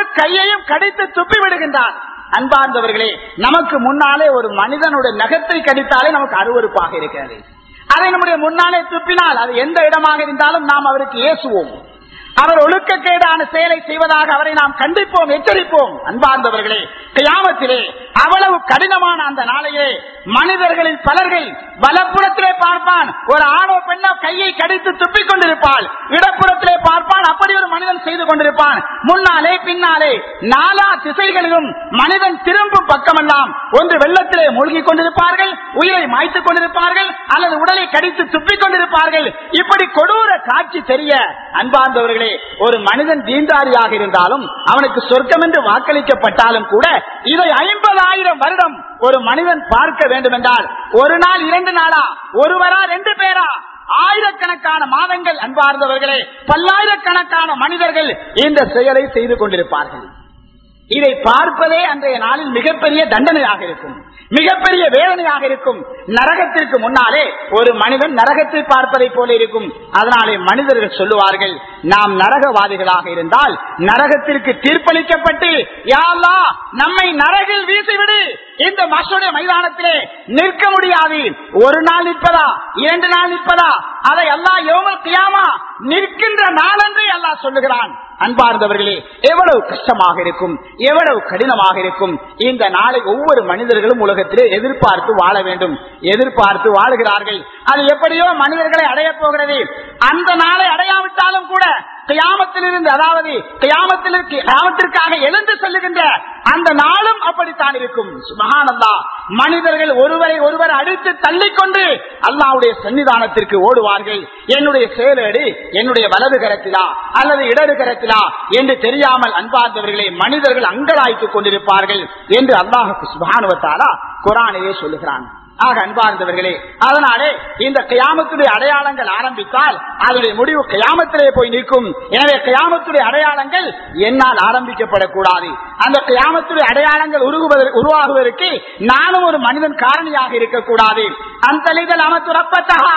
கையையும் கடித்து துப்பி விடுகின்றான் அன்பார்ந்தவர்களே நமக்கு முன்னாலே ஒரு மனிதனுடைய நகத்தை கடித்தாலே நமக்கு அருவருப்பாக இருக்கிறது அதை நம்முடைய முன்னாலே துப்பினால் அது எந்த இடமாக இருந்தாலும் நாம் அவருக்கு ஏசுவோம் அவர் ஒழுக்கக்கேடான செயலை செய்வதாக அவரை நாம் கண்டிப்போம் எச்சரிப்போம் அன்பார்ந்தவர்களே கியாமத்திலே அவ்வளவு கடினமான அந்த நாளையே மனிதர்களில் பலர்கள் வலப்புறத்திலே பார்ப்பான் ஒரு ஆணோ பெண்ணோ கையை கடித்து துப்பிக் கொண்டிருப்பாள் இடப்புறத்திலே பார்ப்பான் அப்படி ஒரு மனிதன் செய்து கொண்டிருப்பான் முன்னாலே பின்னாலே நாலா திசைகளிலும் மனிதன் திரும்பும் பக்கமெல்லாம் ஒன்று வெள்ளத்திலே மூழ்கி கொண்டிருப்பார்கள் உயிரை மாய்த்துக் கொண்டிருப்பார்கள் அல்லது உடலை கடித்து துப்பிக் கொண்டிருப்பார்கள் இப்படி கொடூர காட்சி தெரிய அன்பார்ந்தவர்களே ஒரு மனிதன் தீண்டாரியாக இருந்தாலும் அவனுக்கு சொர்க்கம் என்று வாக்களிக்கப்பட்டாலும் கூட இதை ஐம்பதாயிரம் வருடம் ஒரு மனிதன் பார்க்க வேண்டும் என்றால் ஒரு நாள் இரண்டு நாளா ஒருவரா ரெண்டு பேரா ஆயிரக்கணக்கான மாதங்கள் அன்பார்ந்தவர்களே பல்லாயிரக்கணக்கான மனிதர்கள் இந்த செயலை செய்து கொண்டிருப்பார்கள் இதை பார்ப்பதே அன்றைய நாளில் மிகப்பெரிய தண்டனையாக இருக்கும் மிகப்பெரிய வேதனையாக இருக்கும் நரகத்திற்கு முன்னாலே ஒரு மனிதன் நரகத்தை பார்ப்பதை போல இருக்கும் அதனாலே மனிதர்கள் சொல்லுவார்கள் நாம் நரகவாதிகளாக இருந்தால் நரகத்திற்கு தீர்ப்பளிக்கப்பட்டு யாழ்லா நம்மை நரகில் வீசிவிடு இந்த மசோடைய மைதானத்திலே நிற்க முடியாது ஒரு நாள் நிற்பதா இரண்டு நாள் நிற்பதா அதை அல்லா யோமல் கியாமா நிற்கின்ற நாளன்றே அல்லாஹ் சொல்லுகிறான் அன்பார்ந்தவர்களே எவ்வளவு கஷ்டமாக இருக்கும் எவ்வளவு கடினமாக இருக்கும் இந்த நாளை ஒவ்வொரு மனிதர்களும் உலகத்திலே எதிர்பார்த்து வாழ வேண்டும் எதிர்பார்த்து வாழுகிறார்கள் அது எப்படியோ மனிதர்களை அடைய போகிறது அந்த நாளை அடையாவிட்டாலும் கூட கியாமத்திலிருந்து அதாவது கியாமத்திற்கு கியாமத்திற்காக எழுந்து செல்லுகின்ற அந்த நாளும் அப்படித்தான் இருக்கும் சுபஹானல்லா மனிதர்கள் ஒருவரை ஒருவர் அடித்து தள்ளிக்கொண்டு அல்லாவுடைய சன்னிதானத்திற்கு ஓடுவார்கள் என்னுடைய செயலேடு என்னுடைய வலது கரத்திலா அல்லது இடது கரத்திலா என்று தெரியாமல் அன்பார்ந்தவர்களை மனிதர்கள் அங்கலாய்த்துக் கொண்டிருப்பார்கள் என்று அல்லாஹுக்கு சுபானுவத்தாலா குரானிலே சொல்லுகிறான் ஆக அன்பார்ந்தவர்களே அதனாலே இந்த கயாமத்துடைய அடையாளங்கள் ஆரம்பித்தால் அதனுடைய முடிவு கயாமத்திலே போய் நிற்கும் எனவே கயாமத்துடைய அடையாளங்கள் என்னால் ஆரம்பிக்கப்படக்கூடாது அந்த கயாமத்துடைய அடையாளங்கள் உருகுவதற்கு உருவாகுவதற்கு நானும் ஒரு மனிதன் காரணியாக இருக்கக்கூடாது அந்த அமைத்துறப்பத்தகா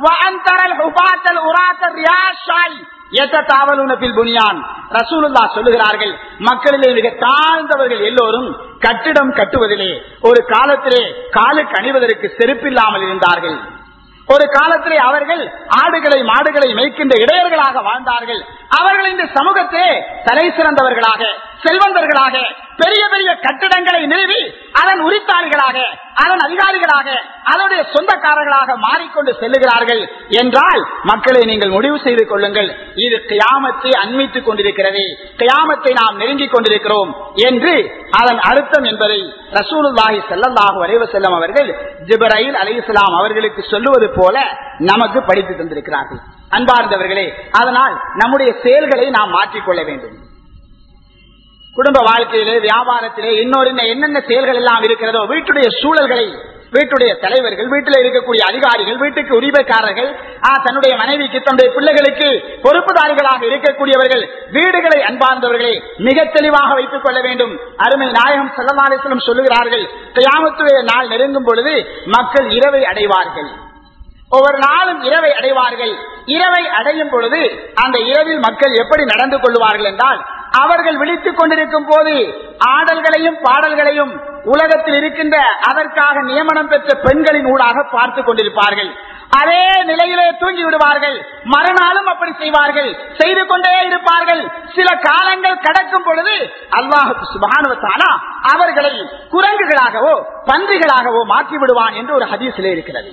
சொல்லுகிறார்கள் மக்களிலே மிக தாழ்ந்தவர்கள் எல்லோரும் கட்டிடம் கட்டுவதிலே ஒரு காலத்திலே காலுக்கு அணிவதற்கு செருப்பில்லாமல் இருந்தார்கள் ஒரு காலத்திலே அவர்கள் ஆடுகளை மாடுகளை மேய்க்கின்ற இடையர்களாக வாழ்ந்தார்கள் அவர்கள் இந்த சமூகத்திலே தலை சிறந்தவர்களாக செல்வந்தர்களாக பெரிய பெரிய கட்டிடங்களை நிறுவி அதன் உரித்தாளிகளாக அதன் அதிகாரிகளாக அதனுடைய சொந்தக்காரர்களாக மாறிக்கொண்டு செல்லுகிறார்கள் என்றால் மக்களை நீங்கள் முடிவு செய்து கொள்ளுங்கள் இது கியாமத்தை அண்மித்துக் கொண்டிருக்கிறது கியாமத்தை நாம் நெருங்கிக் கொண்டிருக்கிறோம் என்று அதன் அர்த்தம் என்பதை ரசூலுல்லாஹி செல்லல்லாஹு வரைவ செல்லம் அவர்கள் ஜிபரையில் அலி இஸ்லாம் அவர்களுக்கு சொல்லுவது போல நமக்கு படித்து தந்திருக்கிறார்கள் அன்பார்ந்தவர்களே அதனால் நம்முடைய செயல்களை நாம் மாற்றிக்கொள்ள வேண்டும் குடும்ப வாழ்க்கையிலே வியாபாரத்திலே இன்னொரு என்னென்ன செயல்கள் எல்லாம் இருக்கிறதோ வீட்டுடைய சூழல்களை வீட்டுடைய தலைவர்கள் வீட்டில் இருக்கக்கூடிய அதிகாரிகள் வீட்டுக்கு உரிமைக்காரர்கள் தன்னுடைய மனைவிக்கு தன்னுடைய பிள்ளைகளுக்கு பொறுப்புதாரிகளாக இருக்கக்கூடியவர்கள் வீடுகளை அன்பார்ந்தவர்களை மிக தெளிவாக வைத்துக் கொள்ள வேண்டும் அருமை நாயகம் செல்லமாலேசலம் சொல்லுகிறார்கள் கியாமத்துடைய நாள் நெருங்கும் பொழுது மக்கள் இரவை அடைவார்கள் ஒவ்வொரு நாளும் இரவை அடைவார்கள் இரவை அடையும் பொழுது அந்த இரவில் மக்கள் எப்படி நடந்து கொள்வார்கள் என்றால் அவர்கள் விழித்துக் கொண்டிருக்கும் போது ஆடல்களையும் பாடல்களையும் உலகத்தில் இருக்கின்ற அதற்காக நியமனம் பெற்ற பெண்களின் ஊடாக பார்த்து கொண்டிருப்பார்கள் அதே நிலையிலே தூங்கி விடுவார்கள் மறுநாளும் அப்படி செய்வார்கள் செய்து கொண்டே இருப்பார்கள் சில காலங்கள் கடக்கும் பொழுது அல்லாஹு சுபானுவத்தானா அவர்களை குரங்குகளாகவோ பன்றிகளாகவோ மாற்றி விடுவான் என்று ஒரு ஹதீசிலே இருக்கிறது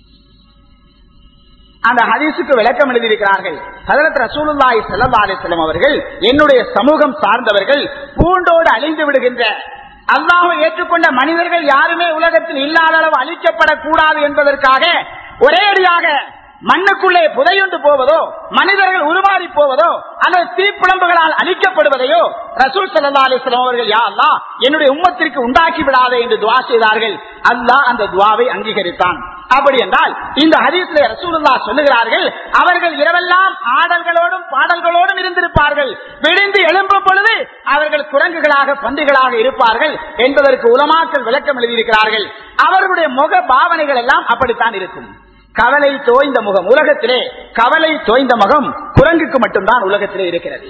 அந்த ஹதீஸுக்கு விளக்கம் எழுதியிருக்கிறார்கள் ஹதரத் ரசூலுல்லாஹி ஸல்லல்லாஹு அலைஹி வஸல்லம் அவர்கள் என்னுடைய சமூகம் சார்ந்தவர்கள் பூண்டோடு அழிந்து விடுகின்ற அல்லாஹ்வை ஏற்றுக்கொண்ட மனிதர்கள் யாருமே உலகத்தில் இல்லாத அளவு அழிக்கப்படக்கூடாது என்பதற்காக ஒரே அடியாக மண்ணுக்குள்ளே புதையுண்டு போவதோ மனிதர்கள் உருமாறி போவதோ அல்லது தீப்பிழம்புகளால் அழிக்கப்படுவதையோ ரசூல் சல்லா அலிஸ்லாம் அவர்கள் யா அல்லா என்னுடைய உம்மத்திற்கு உண்டாக்கி விடாதே என்று துவா செய்தார்கள் அல்லாஹ் அந்த துவாவை அங்கீகரித்தான் அப்படி என்றால் இந்த ஹதீஸ்ல ரசூலுல்லா சொல்லுகிறார்கள் அவர்கள் இரவெல்லாம் ஆடல்களோடும் பாடல்களோடும் இருந்திருப்பார்கள் விழுந்து எழும்பும் பொழுது அவர்கள் குரங்குகளாக பன்றிகளாக இருப்பார்கள் என்பதற்கு உலமாக்கள் விளக்கம் எழுதியிருக்கிறார்கள் அவர்களுடைய முக பாவனைகள் எல்லாம் அப்படித்தான் இருக்கும் கவலை தோய்ந்த முகம் உலகத்திலே கவலை தோய்ந்த முகம் குரங்குக்கு மட்டும்தான் உலகத்திலே இருக்கிறது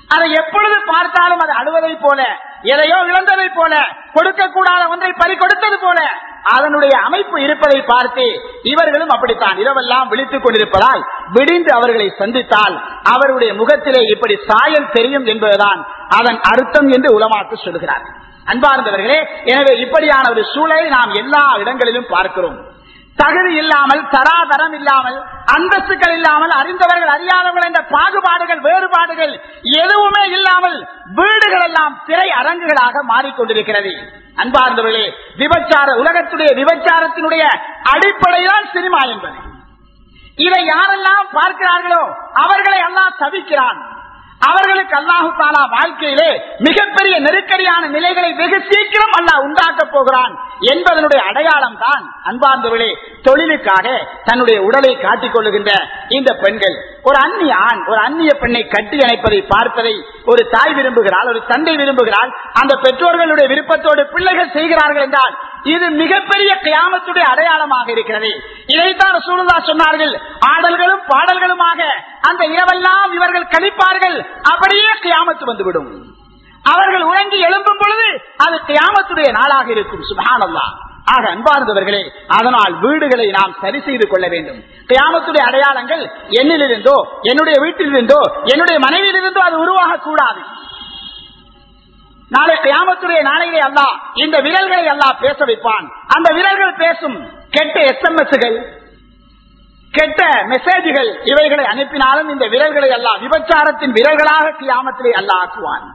அதை எப்பொழுது பார்த்தாலும் அது அழுவதை போல எதையோ இழந்ததை போல கொடுக்கக்கூடாத ஒன்றை பறி கொடுத்தது போல அதனுடைய அமைப்பு இருப்பதை பார்த்து இவர்களும் அப்படித்தான் இரவெல்லாம் விழித்துக் கொண்டிருப்பதால் விடிந்து அவர்களை சந்தித்தால் அவருடைய முகத்திலே இப்படி சாயல் தெரியும் என்பதுதான் அதன் அர்த்தம் என்று உலமாக்கு சொல்கிறார் அன்பார்ந்தவர்களே எனவே இப்படியான ஒரு சூழலை நாம் எல்லா இடங்களிலும் பார்க்கிறோம் தகுதி இல்லாமல் தராதரம் இல்லாமல் அந்தஸ்துகள் இல்லாமல் அறிந்தவர்கள் அறியாதவர்கள் என்ற பாகுபாடுகள் வேறுபாடுகள் எதுவுமே இல்லாமல் வீடுகள் எல்லாம் திரை அரங்குகளாக மாறிக்கொண்டிருக்கிறது அன்பார்ந்தவர்களே விபச்சார உலகத்துடைய விபச்சாரத்தினுடைய அடிப்படைதான் சினிமா என்பது இதை யாரெல்லாம் பார்க்கிறார்களோ அவர்களை எல்லாம் தவிக்கிறான் அவர்களுக்கு அல்லாஹு தாலா வாழ்க்கையிலே மிகப்பெரிய நெருக்கடியான நிலைகளை வெகு சீக்கிரம் அல்லாஹ் உண்டாக்க போகிறான் என்பதனுடைய அடையாளம் தான் அன்பார்ந்தவர்களே தொழிலுக்காக தன்னுடைய உடலை காட்டிக் கொள்ளுகின்ற இந்த பெண்கள் ஒரு அந்நிய ஆண் ஒரு அந்நிய பெண்ணை கட்டி அணைப்பதை பார்ப்பதை ஒரு தாய் விரும்புகிறாள் ஒரு தந்தை விரும்புகிறாள் அந்த பெற்றோர்களுடைய விருப்பத்தோடு பிள்ளைகள் செய்கிறார்கள் என்றால் இது மிகப்பெரிய கியாமத்துடைய அடையாளமாக இருக்கிறது இதைத்தான் சூழ்நிலா சொன்னார்கள் ஆடல்களும் பாடல்களுமாக அந்த இரவெல்லாம் இவர்கள் கழிப்பார்கள் அப்படியே கியாமத்து வந்துவிடும் அவர்கள் உறங்கி எழும்பும் பொழுது அது கியாமத்துடைய நாளாக இருக்கும் சுபானல்லா ஆக அன்பார்ந்தவர்களே அதனால் வீடுகளை நாம் சரி செய்து கொள்ள வேண்டும் கியாமத்துடைய அடையாளங்கள் என்னிலிருந்தோ என்னுடைய வீட்டிலிருந்தோ என்னுடைய மனைவியிலிருந்தோ அது உருவாக கூடாது நாளை கியாமத்துடைய நாளையிலே அல்லா இந்த விரல்களை அல்லா பேச வைப்பான் அந்த விரல்கள் பேசும் கெட்ட எஸ்எம்எஸ்கள் கெட்ட மெசேஜ்கள் இவைகளை அனுப்பினாலும் இந்த விரல்களை எல்லாம் விபச்சாரத்தின் விரல்களாக கியாமத்திலே அல்ல ஆக்குவான்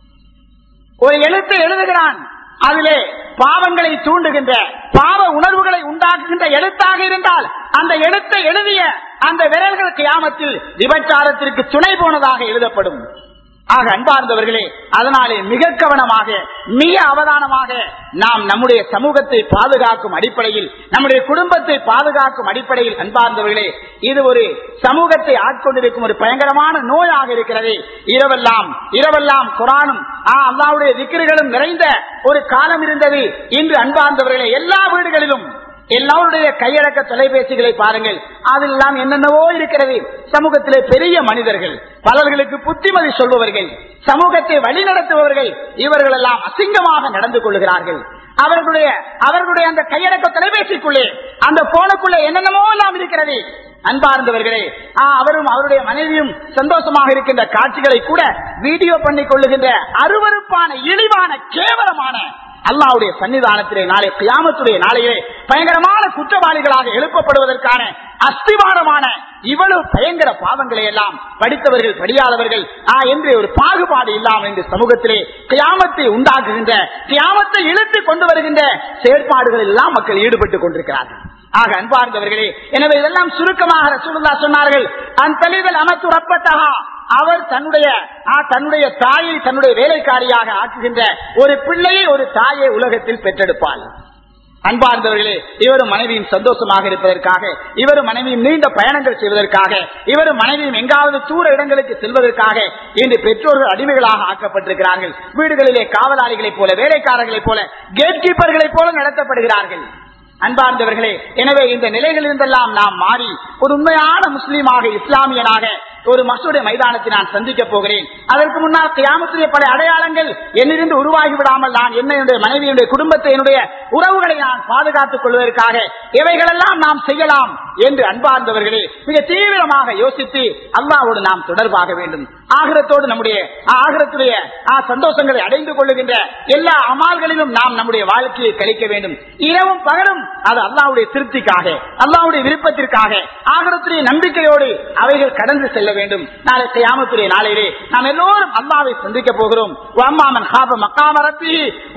ஒரு எழுத்தை எழுதுகிறான் அதிலே பாவங்களை தூண்டுகின்ற பாவ உணர்வுகளை உண்டாக்குகின்ற எழுத்தாக இருந்தால் அந்த எழுத்தை எழுதிய அந்த விரல்கள் கியாமத்தில் விபச்சாரத்திற்கு துணை போனதாக எழுதப்படும் ஆக அன்பார்ந்தவர்களே அதனாலே மிக கவனமாக மிக அவதானமாக நாம் நம்முடைய சமூகத்தை பாதுகாக்கும் அடிப்படையில் நம்முடைய குடும்பத்தை பாதுகாக்கும் அடிப்படையில் அன்பார்ந்தவர்களே இது ஒரு சமூகத்தை ஆட்கொண்டிருக்கும் ஒரு பயங்கரமான நோயாக இருக்கிறது இரவெல்லாம் இரவெல்லாம் குரானும் அல்லாவுடைய விக்கிரிகளும் நிறைந்த ஒரு காலம் இருந்தது இன்று அன்பார்ந்தவர்களே எல்லா வீடுகளிலும் எல்லாருடைய கையடக்க தொலைபேசிகளை பாருங்கள் அதெல்லாம் என்னென்னவோ இருக்கிறது சமூகத்திலே பெரிய மனிதர்கள் பலர்களுக்கு புத்திமதி சொல்பவர்கள் சமூகத்தை வழிநடத்துபவர்கள் இவர்கள் எல்லாம் அசிங்கமாக நடந்து கொள்கிறார்கள் அவர்களுடைய அவர்களுடைய அந்த கையடக்க தொலைபேசிக்குள்ளே அந்த போனுக்குள்ளே என்னென்னமோ எல்லாம் இருக்கிறது அன்பார்ந்தவர்களே அவரும் அவருடைய மனைவியும் சந்தோஷமாக இருக்கின்ற காட்சிகளை கூட வீடியோ பண்ணி கொள்ளுகின்ற அருவறுப்பான இழிவான கேவலமான அல்லாவுடைய சன்னிதானத்திலே நாளை கியாமத்துடைய நாளையிலே பயங்கரமான குற்றவாளிகளாக எழுப்பப்படுவதற்கான அஸ்திவாரமான இவ்வளவு பயங்கர பாவங்களை எல்லாம் படித்தவர்கள் படியாதவர்கள் என்று ஒரு பாகுபாடு இல்லாமல் இந்த சமூகத்திலே கியாமத்தை உண்டாக்குகின்ற கியாமத்தை இழுத்து கொண்டு வருகின்ற செயற்பாடுகள் எல்லாம் மக்கள் ஈடுபட்டுக் கொண்டிருக்கிறார்கள் ஆக அன்பார்ந்தவர்களே எனவே இதெல்லாம் சுருக்கமாக ரசூலுல்லா சொன்னார்கள் அந்த தெளிவில் அமைத்து ரப்பத்தகா அவர் தன்னுடைய தன்னுடைய தாயை தன்னுடைய வேலைக்காரியாக ஆக்குகின்ற ஒரு பிள்ளையை ஒரு தாயை உலகத்தில் பெற்றெடுப்பாள் அன்பார்ந்தவர்களே இவரும் மனைவியும் சந்தோஷமாக இருப்பதற்காக இவரும் மனைவியும் நீண்ட பயணங்கள் செய்வதற்காக இவரும் மனைவியும் எங்காவது தூர இடங்களுக்கு செல்வதற்காக இன்று பெற்றோர்கள் அடிமைகளாக ஆக்கப்பட்டிருக்கிறார்கள் வீடுகளிலே காவலாளிகளைப் போல வேலைக்காரர்களைப் போல கேட் கீப்பர்களைப் போல நடத்தப்படுகிறார்கள் அன்பார்ந்தவர்களே எனவே இந்த நிலைகளிலிருந்தெல்லாம் நாம் மாறி ஒரு உண்மையான முஸ்லீமாக இஸ்லாமியனாக ஒரு மசூடைய மைதானத்தை நான் சந்திக்க போகிறேன் அதற்கு முன்னால் கியாமத்துடைய பல அடையாளங்கள் என்னிருந்து உருவாகி விடாமல் நான் என்னுடைய மனைவியுடைய குடும்பத்தை என்னுடைய உறவுகளை நான் பாதுகாத்துக் கொள்வதற்காக இவைகளெல்லாம் நாம் செய்யலாம் என்று அன்பார்ந்தவர்களே மிக தீவிரமாக யோசித்து அல்லாவோடு நாம் தொடர்பாக வேண்டும் ஆகிரத்தோடு நம்முடைய ஆகிரத்துடைய சந்தோஷங்களை அடைந்து கொள்ளுகின்ற எல்லா அமால்களிலும் நாம் நம்முடைய வாழ்க்கையை கழிக்க வேண்டும் இரவும் பகலும் அது அல்லாவுடைய திருப்திக்காக அல்லாவுடைய விருப்பத்திற்காக ஆகிரத்துடைய நம்பிக்கையோடு அவைகள் கடந்து செல்ல வேண்டும் நாளை கியாமத்துடைய நாளையிலே நாம் எல்லோரும் அல்லாவை சந்திக்க போகிறோம் அம்மாமன் ஹாப மக்காமரத்தி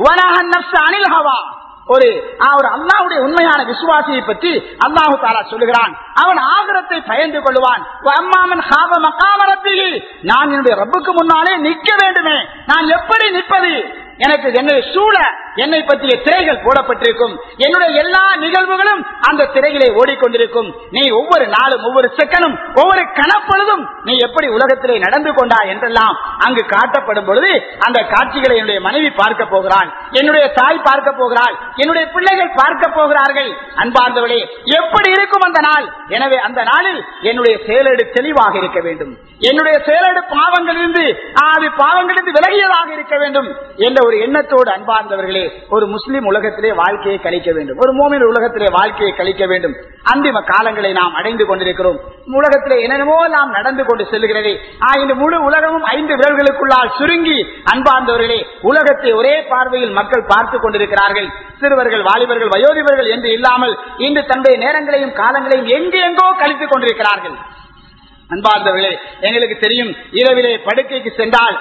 அனில் ஹவா ஒரு ஒரு அல்லாவுடைய உண்மையான விசுவாசியை பற்றி அல்லாஹு தாலா சொல்லுகிறான் அவன் ஆகரத்தை பயந்து கொள்வான் அம்மாமன் ஹாப மக்காமரத்தில் நான் என்னுடைய ரப்புக்கு முன்னாலே நிற்க வேண்டுமே நான் எப்படி நிற்பது எனக்கு என்னை சூழ என்னை பற்றிய திரைகள் போடப்பட்டிருக்கும் என்னுடைய எல்லா நிகழ்வுகளும் அந்த திரையிலே ஓடிக்கொண்டிருக்கும் நீ ஒவ்வொரு நாளும் ஒவ்வொரு செகண்டும் ஒவ்வொரு கணப்பொழுதும் நீ எப்படி உலகத்திலே நடந்து கொண்டாய் என்றெல்லாம் அங்கு காட்டப்படும் பொழுது அந்த காட்சிகளை என்னுடைய மனைவி பார்க்க போகிறாள் என்னுடைய தாய் பார்க்க போகிறாள் என்னுடைய பிள்ளைகள் பார்க்க போகிறார்கள் அன்பார்ந்தவளே எப்படி இருக்கும் அந்த நாள் எனவே அந்த நாளில் என்னுடைய செயலேடு தெளிவாக இருக்க வேண்டும் என்னுடைய செயலேடு பாவங்களிலிருந்து அது பாவங்களிலிருந்து விலகியதாக இருக்க வேண்டும் என்ற ஒரு எண்ணத்தோடு அன்பார்ந்தவர்களே ஒரு முஸ்லிம் உலகத்திலே வாழ்க்கையை கழிக்க வேண்டும் ஒரு மோமின் உலகத்திலே வாழ்க்கையை கழிக்க வேண்டும் அந்திம காலங்களை நாம் அடைந்து கொண்டிருக்கிறோம் உலகத்திலே என்னென்னமோ நாம் நடந்து கொண்டு செல்கிறது இந்த முழு உலகமும் ஐந்து விரல்களுக்குள்ளால் சுருங்கி அன்பார்ந்தவர்களே உலகத்தை ஒரே பார்வையில் மக்கள் பார்த்து கொண்டிருக்கிறார்கள் சிறுவர்கள் வாலிபர்கள் வயோதிபர்கள் என்று இல்லாமல் இன்று தன்னுடைய நேரங்களையும் காலங்களையும் எங்கு எங்கோ கழித்துக் கொண்டிருக்கிறார்கள் அன்பார்ந்தவர்களே எங்களுக்கு தெரியும் இரவிலே படுக்கைக்கு சென்றால்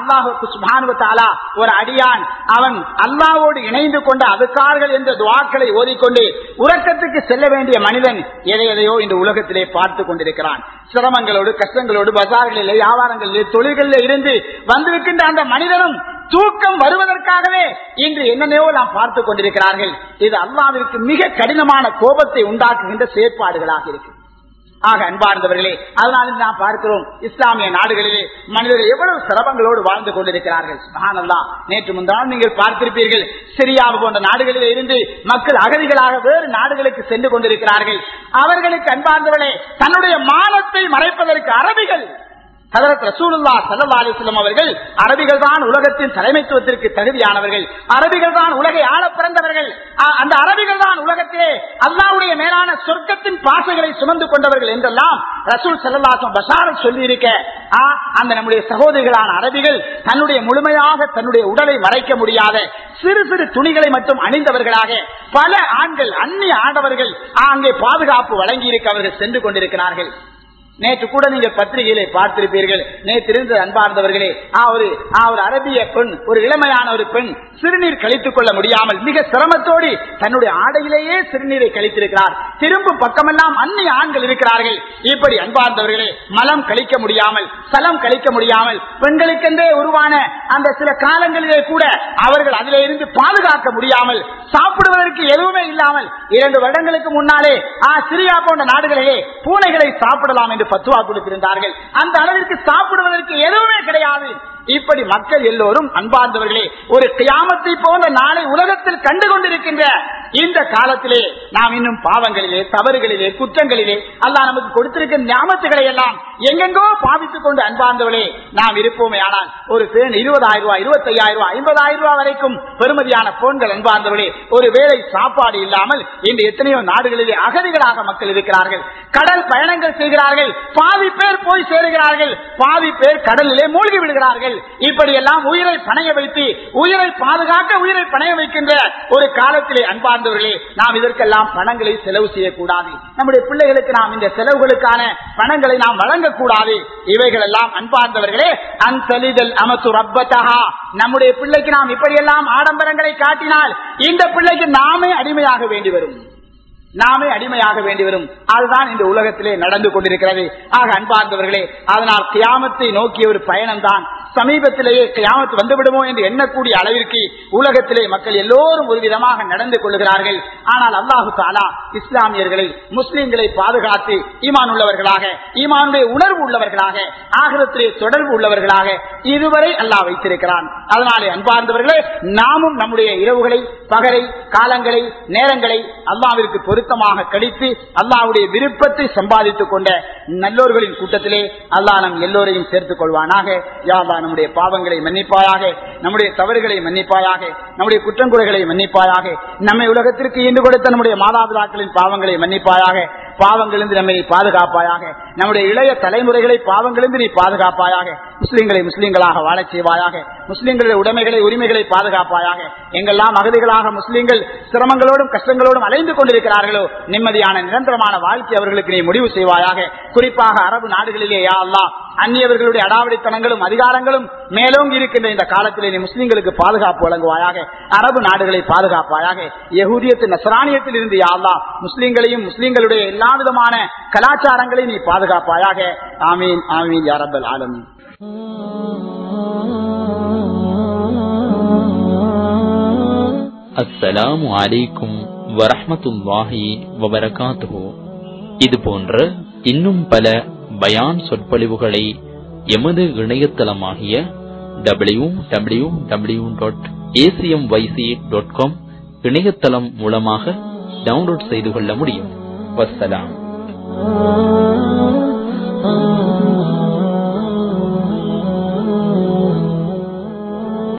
அல்லாஹாலா ஒரு அடியான் அவன் அல்லாவோடு இணைந்து கொண்ட அதுக்கார்கள் என்ற துவாக்களை ஓதிக்கொண்டு உறக்கத்துக்கு செல்ல வேண்டிய மனிதன் எதை எதையோ இந்த உலகத்திலே பார்த்து கொண்டிருக்கிறான் சிரமங்களோடு கஷ்டங்களோடு பசார்களிலே வியாபாரங்களிலே தொழில்களில் இருந்து வந்திருக்கின்ற அந்த மனிதனும் தூக்கம் வருவதற்காகவே இன்று என்னென்னவோ நாம் பார்த்துக் கொண்டிருக்கிறார்கள் இது அல்லாவிற்கு மிக கடினமான கோபத்தை உண்டாக்குகின்ற செயற்பாடுகளாக இருக்கு ஆக அன்பார்ந்தவர்களே அதனால நாம் பார்க்கிறோம் இஸ்லாமிய நாடுகளிலே மனிதர்கள் எவ்வளவு சிரமங்களோடு வாழ்ந்து கொண்டிருக்கிறார்கள் சுபஹானல்லாஹ். நேற்று முந்தாள் நீங்கள் பார்த்திருப்பீர்கள் சிரியாவு போன்ற நாடுகளிலே இருந்து மக்கள் அகதிகளாக வேறு நாடுகளுக்கு சென்று கொண்டிருக்கிறார்கள் அவர்களுக்கு அன்பார்ந்தவர்களே தன்னுடைய மானத்தை மறைப்பதற்கு அரபிகள் ஹதரத் ரசூலுல்லா சல்லா அலிஸ்லாம் அவர்கள் அரபிகள் தான் உலகத்தின் தலைமைத்துவத்திற்கு தகுதியானவர்கள் அரபிகள் தான் உலகை ஆள பிறந்தவர்கள் அ- அந்த அரபிகள் தான் உலகத்திலே அல்லாவுடைய மேலான சொர்க்கத்தின் பாசைகளை சுமந்து கொண்டவர்கள் என்றெல்லாம் ரசூல் சல்லாசம் பஷாரத் சொல்லி இருக்க அந்த நம்முடைய சகோதரிகளான அரபிகள் தன்னுடைய முழுமையாக தன்னுடைய உடலை மறைக்க முடியாத சிறு சிறு துணிகளை மட்டும் அணிந்தவர்களாக பல ஆண்கள் அந்நிய ஆடவர்கள் அங்கே பாதுகாப்பு வழங்கி இருக்க அவர்கள் சென்று கொண்டிருக்கிறார்கள் நேற்று கூட நீங்கள் பத்திரிகையிலே பார்த்திருப்பீர்கள் நேற்று இருந்த அன்பார்ந்தவர்களே ஆ, ஒரு ஆ, ஒரு அரபிய பெண் ஒரு இளமையான ஒரு பெண் சிறுநீர் கழித்துக் கொள்ள முடியாமல் மிக சிரமத்தோடு தன்னுடைய ஆடையிலேயே சிறுநீரை கழித்திருக்கிறார் திரும்பும் பக்கமெல்லாம் அந்நிய ஆண்கள் இருக்கிறார்கள் இப்படி அன்பார்ந்தவர்களே மலம் கழிக்க முடியாமல் சலம் கழிக்க முடியாமல் பெண்களுக்கென்றே உருவான அந்த சில காலங்களிலே கூட அவர்கள் அதிலே இருந்து பாதுகாக்க முடியாமல் சாப்பிடுவதற்கு எதுவுமே இல்லாமல் இரண்டு வருடங்களுக்கு முன்னாலே ஆ, சிரியா போன்ற நாடுகளிலே பூனைகளை சாப்பிடலாம் என்று பத்துவா கொடுத்திருந்தார்கள் அந்த அளவிற்கு சாப்பிடுவதற்கு எதுவுமே கிடையாது இப்படி மக்கள் எல்லோரும் அன்பார்ந்தவர்களே ஒரு கியாமத்தை போன்ற நாளை உலகத்தில் கண்டு கொண்டிருக்கின்ற இந்த காலத்திலே நாம் இன்னும் பாவங்களிலே தவறுகளிலே குற்றங்களிலே அல்லாஹ் நமக்கு கொடுத்திருக்கிற ஞாபகத்துகளை எல்லாம் எங்கெங்கோ பாவித்துக் கொண்டு அன்பார்ந்தவர்களே நாம் இருப்போமே ஆனால் ஒரு பேன் இருபதாயிரம் ரூபாய் இருபத்தையாயிரம் ரூபாய் ஐம்பதாயிரம் ரூபாய் வரைக்கும் பெருமதியான போன்கள் அன்பார்ந்தவர்களே ஒரு வேளை சாப்பாடு இல்லாமல் இன்று எத்தனையோ நாடுகளிலே அகதிகளாக மக்கள் இருக்கிறார்கள் கடல் பயணங்கள் செய்கிறார்கள் பாதி பேர் போய் சேருகிறார்கள் பாதி பேர் கடலிலே மூழ்கி விடுகிறார்கள் இப்படி எல்லாம் உயிரை பணைய வைத்து உயிரை பாதுகாக்க உயிரை பணைய வைக்கின்ற ஒரு காலத்திலே அன்பார்ந்தவர்களே நாம் இதற்கெல்லாம் பணங்களை செலவு செய்யக்கூடாது நம்முடைய பிள்ளைகளுக்கு நாம் இந்த செலவுகளுக்கான பணங்களை நாம் வழங்கக்கூடாது இவைகள் எல்லாம் அன்பார்ந்தவர்களே அன்சலிதல் அமசு ரப்பத்தகா நம்முடைய பிள்ளைக்கு நாம் இப்படியெல்லாம் ஆடம்பரங்களை காட்டினால் இந்த பிள்ளைக்கு நாமே அடிமையாக வேண்டி வரும் நாமே அடிமையாக வேண்டி வரும் அதுதான் இந்த உலகத்திலே நடந்து கொண்டிருக்கிறது ஆக அன்பார்ந்தவர்களே அதனால் கியாமத்தை நோக்கிய ஒரு பயணம்தான் சமீபத்திலேயே கியாமத்து வந்துவிடுமோ என்று எண்ணக்கூடிய அளவிற்கு உலகத்திலே மக்கள் எல்லோரும் ஒரு விதமாக நடந்து கொள்கிறார்கள் ஆனால் அல்லாஹு தாலா இஸ்லாமியர்களை முஸ்லிம்களை பாதுகாத்து ஈமான் உள்ளவர்களாக ஈமானுடைய உணர்வு உள்ளவர்களாக ஆகிரத்திலே தொடர்பு உள்ளவர்களாக இதுவரை அல்லாஹ் வைத்திருக்கிறான் அதனாலே அன்பார்ந்தவர்களே நாமும் நம்முடைய இரவுகளை பகலை காலங்களை நேரங்களை அல்லாவிற்கு பொருத்தமாக கழித்து அல்லாவுடைய விருப்பத்தை சம்பாதித்துக் கொண்ட நல்லோர்களின் கூட்டத்திலே அல்லாஹ் நம் எல்லோரையும் சேர்த்துக் கொள்வானாக யாவா நம்முடைய பாவங்களை மன்னிப்பாயாக நம்முடைய தவறுகளை மன்னிப்பாயாக நம்முடைய குற்றங்குறைகளை மன்னிப்பாயாக நம்மை உலகத்திற்கு ஈண்டு கொடுத்த நம்முடைய மாதாபிதாக்களின் பாவங்களை மன்னிப்பாயாக பாவங்களிலிருந்து நம்மை பாதுகாப்பாயாக நம்முடைய இளைய தலைமுறைகளை பாவங்களிலிருந்து நீ பாதுகாப்பாயாக முஸ்லிம்களை முஸ்லிம்களாக வாழச் செய்வாயாக முஸ்லிம்களுடைய உடைமைகளை உரிமைகளை பாதுகாப்பாயாக எங்கெல்லாம் அகதிகளாக முஸ்லிம்கள் சிரமங்களோடும் கஷ்டங்களோடும் அலைந்து கொண்டிருக்கிறார்களோ நிம்மதியான நிரந்தரமான வாழ்க்கை அவர்களுக்கு நீ முடிவு செய்வாயாக குறிப்பாக அரபு நாடுகளிலே யா அல்லாஹ் அந்நியவர்களுடைய அடாவடித்தனங்களும் அதிகாரங்களும் மேலோங்கி இருக்கின்ற இந்த காலத்திலே நீ முஸ்லிம்களுக்கு பாதுகாப்பு வழங்குவாயாக அரபு நாடுகளை பாதுகாப்பாயாக யகூதியத்து நசராணியத்தில் இருந்து யா அல்லாஹ் முஸ்லிம்களையும் முஸ்லிம்களுடைய எல்லா விதமான கலாச்சாரங்களையும் நீ பாதுகாப்பாயாக ஆமீன் ஆமீன் யாரபல் ஆலமீன் அஸ்ஸலாமு அலைக்கும் வரஹ்மத்துல்லாஹி வபரகாத்துஹு இது போன்ற இன்னும் பல பயான் சொற்பொழிவுகளை எமது இணையதளமாகிய W W W dot A C M Y C dot com இணையதளம் மூலமாக டவுன்லோட் செய்து கொள்ள முடியும் வஸ்ஸலாம்